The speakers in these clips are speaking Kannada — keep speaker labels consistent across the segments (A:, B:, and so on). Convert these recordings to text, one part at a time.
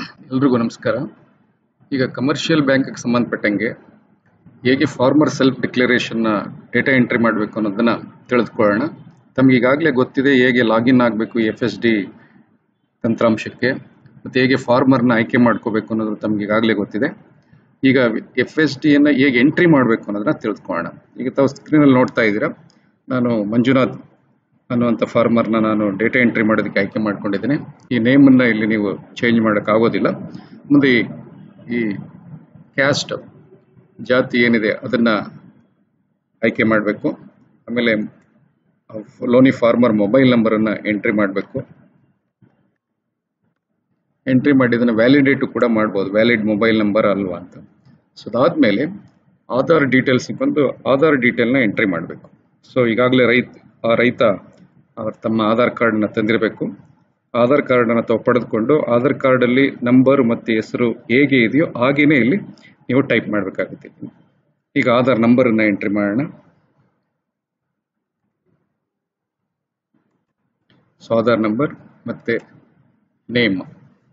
A: ಎಲ್ರಿಗೂ ನಮಸ್ಕಾರ ಈಗ ಕಮರ್ಷಿಯಲ್ ಬ್ಯಾಂಕ್ಗೆ ಸಂಬಂಧಪಟ್ಟಂಗೆ ಹೇಗೆ ಫಾರ್ಮರ್ ಸೆಲ್ಫ್ ಡಿಕ್ಲರೇಷನ್ನ ಡೇಟಾ ಎಂಟ್ರಿ ಮಾಡಬೇಕು ಅನ್ನೋದನ್ನು ತಿಳಿದುಕೊಳ್ಳೋಣ ತಮಗೆ ಈಗಾಗಲೇ ಗೊತ್ತಿದೆ ಹೇಗೆ ಲಾಗಿನ್ ಆಗಬೇಕು ಎಫ್ ಎಸ್ ಡಿ ತಂತ್ರಾಂಶಕ್ಕೆ ಮತ್ತು ಹೇಗೆ ಫಾರ್ಮರ್ನ ಆಯ್ಕೆ ಮಾಡ್ಕೋಬೇಕು ಅನ್ನೋದು ತಮಗೆ ಈಗಾಗಲೇ ಗೊತ್ತಿದೆ ಈಗ ಎಫ್ ಎಸ್ ಡಿಯನ್ನು ಹೇಗೆ ಎಂಟ್ರಿ ಮಾಡಬೇಕು ಅನ್ನೋದನ್ನ ತಿಳಿದುಕೊಳ್ಳೋಣ ಈಗ ತಾವು ಸ್ಕ್ರೀನಲ್ಲಿ ನೋಡ್ತಾ ಇದ್ದೀರಾ ನಾನು ಮಂಜುನಾಥ್ ಅನ್ನುವಂಥ ಫಾರ್ಮರ್ನ ನಾನು ಡೇಟಾ ಎಂಟ್ರಿ ಮಾಡೋದಕ್ಕೆ ಆಯ್ಕೆ ಮಾಡ್ಕೊಂಡಿದ್ದೀನಿ ಈ ನೇಮನ್ನು ಇಲ್ಲಿ ನೀವು ಚೇಂಜ್ ಮಾಡೋಕ್ಕಾಗೋದಿಲ್ಲ ಮುಂದೆ ಈ- ಈ ಕ್ಯಾಸ್ಟ್ ಜಾತಿ ಏನಿದೆ ಅದನ್ನು ಆಯ್ಕೆ ಮಾಡಬೇಕು ಆಮೇಲೆ ಲೋನಿ ಫಾರ್ಮರ್ ಮೊಬೈಲ್ ನಂಬರನ್ನು ಎಂಟ್ರಿ ಮಾಡಬೇಕು ಎಂಟ್ರಿ ಮಾಡಿ ಇದನ್ನು ವ್ಯಾಲಿಡೇಟು ಕೂಡ ಮಾಡ್ಬೋದು ವ್ಯಾಲಿಡ್ ಮೊಬೈಲ್ ನಂಬರ್ ಅಲ್ವಾ ಅಂತ ಸೊ ಅದಾದಮೇಲೆ ಆಧಾರ್ ಡೀಟೇಲ್ಸ್ಗೆ ಬಂದು ಆಧಾರ್ ಡೀಟೇಲ್ನ ಎಂಟ್ರಿ ಮಾಡಬೇಕು ಸೊ ಈಗಾಗಲೇ ರೈತ ಆ ರೈತ ಅವ್ರ ತಮ್ಮ ಆಧಾರ್ ಕಾರ್ಡ್ನ ತಂದಿರಬೇಕು ಆಧಾರ್ ಕಾರ್ಡನ್ನು ತಾವು ಪಡೆದುಕೊಂಡು ಆಧಾರ್ ಕಾರ್ಡಲ್ಲಿ ನಂಬರ್ ಮತ್ತು ಹೆಸರು ಹೇಗೆ ಇದೆಯೋ ಹಾಗೇನೆ ಇಲ್ಲಿ ನೀವು ಟೈಪ್ ಮಾಡಬೇಕಾಗುತ್ತೆ ಈಗ ಆಧಾರ್ ನಂಬರನ್ನು ಎಂಟ್ರಿ ಮಾಡೋಣ ಸೊ ಆಧಾರ್ ನಂಬರ್ ಮತ್ತು ನೇಮ್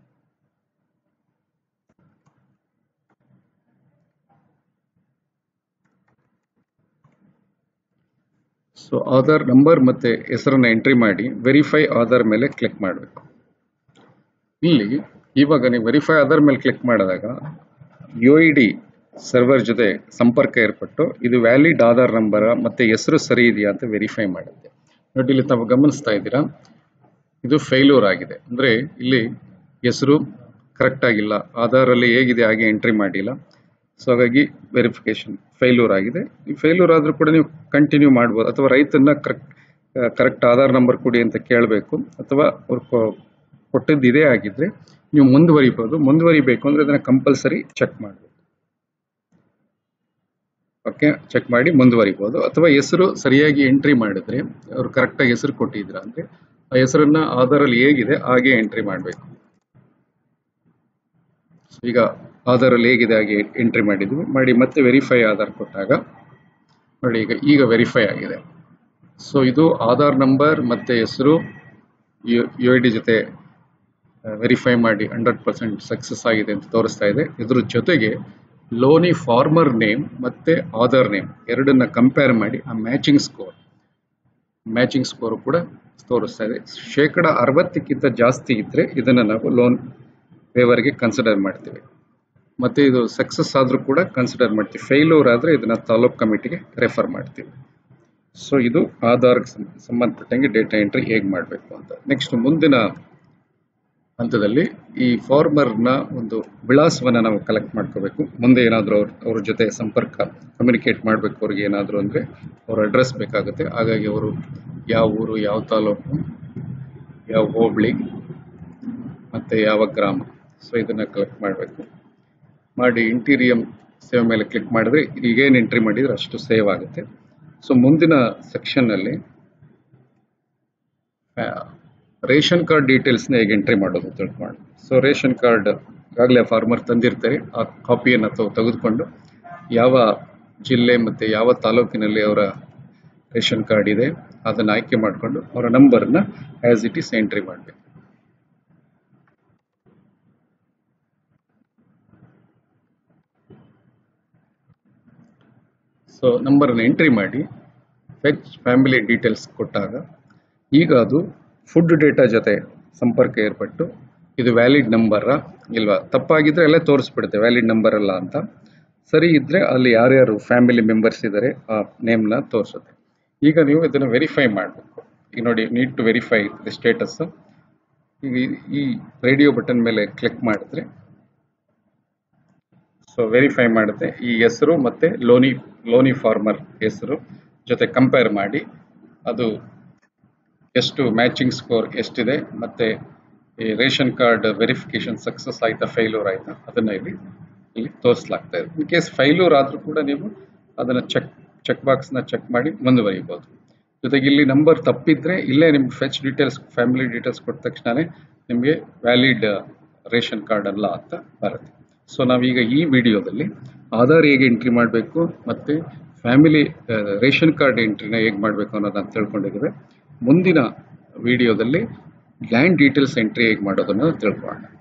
A: ಸೊ ಆಧಾರ್ ನಂಬರ್ ಮತ್ತು ಹೆಸರನ್ನು ಎಂಟ್ರಿ ಮಾಡಿ ವೆರಿಫೈ ಆಧಾರ್ ಮೇಲೆ ಕ್ಲಿಕ್ ಮಾಡಬೇಕು ಇಲ್ಲಿ ಇವಾಗ ನೀವು ವೆರಿಫೈ ಆಧಾರ್ ಮೇಲೆ ಕ್ಲಿಕ್ ಮಾಡಿದಾಗ ಯು ಐ ಡಿ ಸರ್ವರ್ ಜೊತೆ ಸಂಪರ್ಕ ಏರ್ಪಟ್ಟು ಇದು ವ್ಯಾಲಿಡ್ ಆಧಾರ್ ನಂಬರ ಮತ್ತು ಹೆಸರು ಸರಿ ಇದೆಯಾ ಅಂತ ವೆರಿಫೈ ಮಾಡುತ್ತೆ ನೋಡಿ ಇಲ್ಲಿ ತಾವು ಗಮನಿಸ್ತಾ ಇದ್ದೀರಾ ಇದು ಫೇಲ್ಯೂರ್ ಆಗಿದೆ ಅಂದರೆ ಇಲ್ಲಿ ಹೆಸರು ಕರೆಕ್ಟ್ ಆಗಿಲ್ಲ ಆಧಾರಲ್ಲಿ ಹೇಗಿದೆ ಹಾಗೆ ಎಂಟ್ರಿ ಮಾಡಿಲ್ಲ ಸೊ ಹಾಗಾಗಿ ವೆರಿಫಿಕೇಶನ್ ಫೇಲ್ಯೂರ್ ಆಗಿದೆ ಈ ಫೇಲ್ಯೂರ್ ಆದರೂ ಕೂಡ ನೀವು ಕಂಟಿನ್ಯೂ ಮಾಡ್ಬೋದು ಅಥವಾ ರೈತನ್ನ ಕರೆಕ್ಟ್ ಕರೆಕ್ಟ್ ಆಧಾರ್ ನಂಬರ್ ಕೊಡಿ ಅಂತ ಕೇಳಬೇಕು ಅಥವಾ ಅವ್ರು ಕೊ- ಕೊಟ್ಟಿದ್ದು ಇದೇ ಆಗಿದ್ರೆ ನೀವು ಮುಂದುವರಿಬೋದು ಮುಂದುವರಿಬೇಕು ಅಂದರೆ ಅದನ್ನು ಕಂಪಲ್ಸರಿ ಚೆಕ್ ಮಾಡಬೇಕು ಓಕೆ ಚೆಕ್ ಮಾಡಿ ಮುಂದುವರಿಬೋದು ಅಥವಾ ಹೆಸರು ಸರಿಯಾಗಿ ಎಂಟ್ರಿ ಮಾಡಿದ್ರೆ ಅವರು ಕರೆಕ್ಟಾಗಿ ಹೆಸರು ಕೊಟ್ಟಿದ್ರ ಅಂದರೆ ಆ ಹೆಸರನ್ನ ಆಧಾರಲ್ಲಿ ಹೇಗಿದೆ ಹಾಗೆ ಎಂಟ್ರಿ ಮಾಡಬೇಕು ಈಗ ಆಧಾರಲ್ಲಿ ಹೇಗಿದೆ ಹಾಗೆ ಎಂಟ್ರಿ ಮಾಡಿದ್ವಿ ಮಾಡಿ ಮತ್ತೆ ವೆರಿಫೈ ಆಧಾರ್ ಕೊಟ್ಟಾಗ ನೋಡಿ ಈಗ ಈಗ ವೆರಿಫೈ ಆಗಿದೆ ಸೊ ಇದು ಆಧಾರ್ ನಂಬರ್ ಮತ್ತು ಹೆಸರು ಯು ಐ ಡಿ ಜೊತೆ ವೆರಿಫೈ ಮಾಡಿ ಹಂಡ್ರೆಡ್ ಪರ್ಸೆಂಟ್ ಸಕ್ಸಸ್ ಆಗಿದೆ ಅಂತ ತೋರಿಸ್ತಾ ಇದೆ ಇದ್ರ ಜೊತೆಗೆ ಲೋನಿ ಫಾರ್ಮರ್ ನೇಮ್ ಮತ್ತು ಆಧಾರ್ ನೇಮ್ ಎರಡನ್ನ ಕಂಪೇರ್ ಮಾಡಿ ಆ ಮ್ಯಾಚಿಂಗ್ ಸ್ಕೋರ್ ಮ್ಯಾಚಿಂಗ್ ಸ್ಕೋರ್ ಕೂಡ ತೋರಿಸ್ತಾ ಇದೆ ಶೇಕಡ ಅರವತ್ತಕ್ಕಿಂತ ಜಾಸ್ತಿ ಇದ್ದರೆ ಇದನ್ನು ನಾವು ಲೋನ್ ವೇವರ್ಗೆ ಕನ್ಸಿಡರ್ ಮಾಡ್ತೀವಿ ಮತ್ತು ಇದು ಸಕ್ಸಸ್ ಆದರೂ ಕೂಡ ಕನ್ಸಿಡರ್ ಮಾಡ್ತೀವಿ ಫೇಲ್ಯೂರ್ ಆದರೆ ಇದನ್ನು ತಾಲೂಕ್ ಕಮಿಟಿಗೆ ರೆಫರ್ ಮಾಡ್ತೀವಿ ಸೊ ಇದು ಆಧಾರ್ಗೆ ಸಂ- ಸಂಬಂಧಪಟ್ಟಂಗೆ ಡೇಟಾ ಎಂಟ್ರಿ ಹೇಗೆ ಮಾಡಬೇಕು ಅಂತ ನೆಕ್ಸ್ಟ್ ಮುಂದಿನ ಹಂತದಲ್ಲಿ ಈ ಫಾರ್ಮರ್ನ ಒಂದು ವಿಳಾಸವನ್ನು ನಾವು ಕಲೆಕ್ಟ್ ಮಾಡ್ಕೋಬೇಕು ಮುಂದೆ ಏನಾದರೂ ಅವ್ರ ಅವ್ರ ಜೊತೆ ಸಂಪರ್ಕ ಕಮ್ಯುನಿಕೇಟ್ ಮಾಡಬೇಕು ಅವ್ರಿಗೆ ಏನಾದರೂ ಅಂದರೆ ಅವ್ರ ಅಡ್ರೆಸ್ ಬೇಕಾಗುತ್ತೆ ಹಾಗಾಗಿ ಅವರು ಯಾವ ಊರು ಯಾವ ತಾಲೂಕು ಯಾವ ಹೋಬಳಿ ಮತ್ತು ಯಾವ ಗ್ರಾಮ ಸೊ ಇದನ್ನು ಕಲೆಕ್ಟ್ ಮಾಡಬೇಕು ಮಾಡಿ ಇಂಟೀರಿಯಂ ಸೇವ್ ಮೇಲೆ ಕ್ಲಿಕ್ ಮಾಡಿದ್ರೆ ಈಗೇನು ಎಂಟ್ರಿ ಮಾಡಿದ್ರೆ ಅಷ್ಟು ಸೇವ್ ಆಗುತ್ತೆ ಸೊ ಮುಂದಿನ ಸೆಕ್ಷನ್ನಲ್ಲಿ ರೇಷನ್ ಕಾರ್ಡ್ ಡೀಟೇಲ್ಸ್ನ ಹೇಗೆ ಎಂಟ್ರಿ ಮಾಡೋದು ತಿಳ್ಕೊಂಡು ಸೊ ರೇಷನ್ ಕಾರ್ಡ್ ಈಗಾಗಲೇ ಫಾರ್ಮರ್ ತಂದಿರ್ತಾರೆ ಆ ಕಾಪಿಯನ್ನು ತಾವು ತೆಗೆದುಕೊಂಡು ಯಾವ ಜಿಲ್ಲೆ ಮತ್ತು ಯಾವ ತಾಲೂಕಿನಲ್ಲಿ ಅವರ ರೇಷನ್ ಕಾರ್ಡ್ ಇದೆ ಅದನ್ನು ಆಯ್ಕೆ ಮಾಡಿಕೊಂಡು ಅವರ ನಂಬರ್ನ ಆ್ಯಸ್ ಇಟ್ ಈಸ್ ಎಂಟ್ರಿ ಮಾಡಬೇಕು ಸೊ ನಂಬರನ್ನು ಎಂಟ್ರಿ ಮಾಡಿ ಫೆಚ್ ಫ್ಯಾಮಿಲಿ ಡೀಟೇಲ್ಸ್ ಕೊಟ್ಟಾಗ ಈಗ ಅದು ಫುಡ್ ಡೇಟಾ ಜೊತೆ ಸಂಪರ್ಕ ಏರ್ಪಟ್ಟು ಇದು ವ್ಯಾಲಿಡ್ ನಂಬರಾ ಇಲ್ವಾ ತಪ್ಪಾಗಿದ್ರೆ ಅಲ್ಲೇ ತೋರಿಸ್ಬಿಡುತ್ತೆ ವ್ಯಾಲಿಡ್ ನಂಬರ್ ಅಲ್ಲ ಅಂತ ಸರಿ ಇದ್ದರೆ ಅಲ್ಲಿ ಯಾರ್ಯಾರು ಫ್ಯಾಮಿಲಿ ಮೆಂಬರ್ಸ್ ಇದ್ದಾರೆ ಆ ನೇಮ್ನ ತೋರಿಸುತ್ತೆ ಈಗ ನೀವು ಇದನ್ನು ವೆರಿಫೈ ಮಾಡಬೇಕು ಈಗ ನೋಡಿ need to verify the status ಈಗ ಈ- ಈ ರೇಡಿಯೋ ಬಟನ್ ಮೇಲೆ ಕ್ಲಿಕ್ ಮಾಡಿದ್ರೆ ಸೊ ವೆರಿಫೈ ಮಾಡುತ್ತೆ ಈ ಹೆಸರು ಮತ್ತೆ ಲೋನಿ ಲೋನಿ ಫಾರ್ಮರ್ ಹೆಸರು ಜೊತೆ ಕಂಪೇರ್ ಮಾಡಿ ಅದು ಎಷ್ಟು ಮ್ಯಾಚಿಂಗ್ ಸ್ಕೋರ್ ಎಷ್ಟಿದೆ ಮತ್ತೆ ಈ ರೇಷನ್ ಕಾರ್ಡ್ ವೆರಿಫಿಕೇಶನ್ ಸಕ್ಸಸ್ ಆಯ್ತಾ ಫೇಲ್ಯೂರ್ ಆಯ್ತಾ ಅದನ್ನ ಇಲ್ಲಿ ಇಲ್ಲಿ ತೋರಿಸಲಾಗ್ತಾ ಇದೆ ಇನ್ ಕೇಸ್ ಫೈಲ್ಯೂರ್ ಆದರೂ ಕೂಡ ನೀವು ಅದನ್ನ ಚೆಕ್ ಚೆಕ್ ಬಾಕ್ಸ್ನ ಚೆಕ್ ಮಾಡಿ ಮುಂದುವರಿಬೋದು ಜೊತೆಗೆ ಇಲ್ಲಿ ನಂಬರ್ ತಪ್ಪಿದ್ರೆ ಇಲ್ಲೇ ನಿಮ್ಗೆ ಫೆಚ್ ಡೀಟೇಲ್ಸ್ ಫ್ಯಾಮಿಲಿ ಡೀಟೇಲ್ಸ್ ಕೊಟ್ಟ ತಕ್ಷಣನೇ ನಿಮಗೆ ವ್ಯಾಲಿಡ್ ರೇಷನ್ ಕಾರ್ಡ್ ಅಲ್ಲ ಅಂತ ಬರುತ್ತೆ ಸೊ ನಾವೀಗ ಈ ವಿಡಿಯೋದಲ್ಲಿ ಆಧಾರ್ ಹೇಗೆ ಎಂಟ್ರಿ ಮಾಡಬೇಕು ಮತ್ತು ಫ್ಯಾಮಿಲಿ ರೇಷನ್ ಕಾರ್ಡ್ ಎಂಟ್ರಿನ ಹೇಗೆ ಮಾಡಬೇಕು ಅನ್ನೋದನ್ನ ತಿಳ್ಕೊಂಡಿದ್ದೇವೆ ಮುಂದಿನ ವಿಡಿಯೋದಲ್ಲಿ ಲ್ಯಾಂಡ್ ಡೀಟೇಲ್ಸ್ ಎಂಟ್ರಿ ಹೇಗೆ ಮಾಡೋದನ್ನು ತಿಳ್ಕೊಳ್ಳೋಣ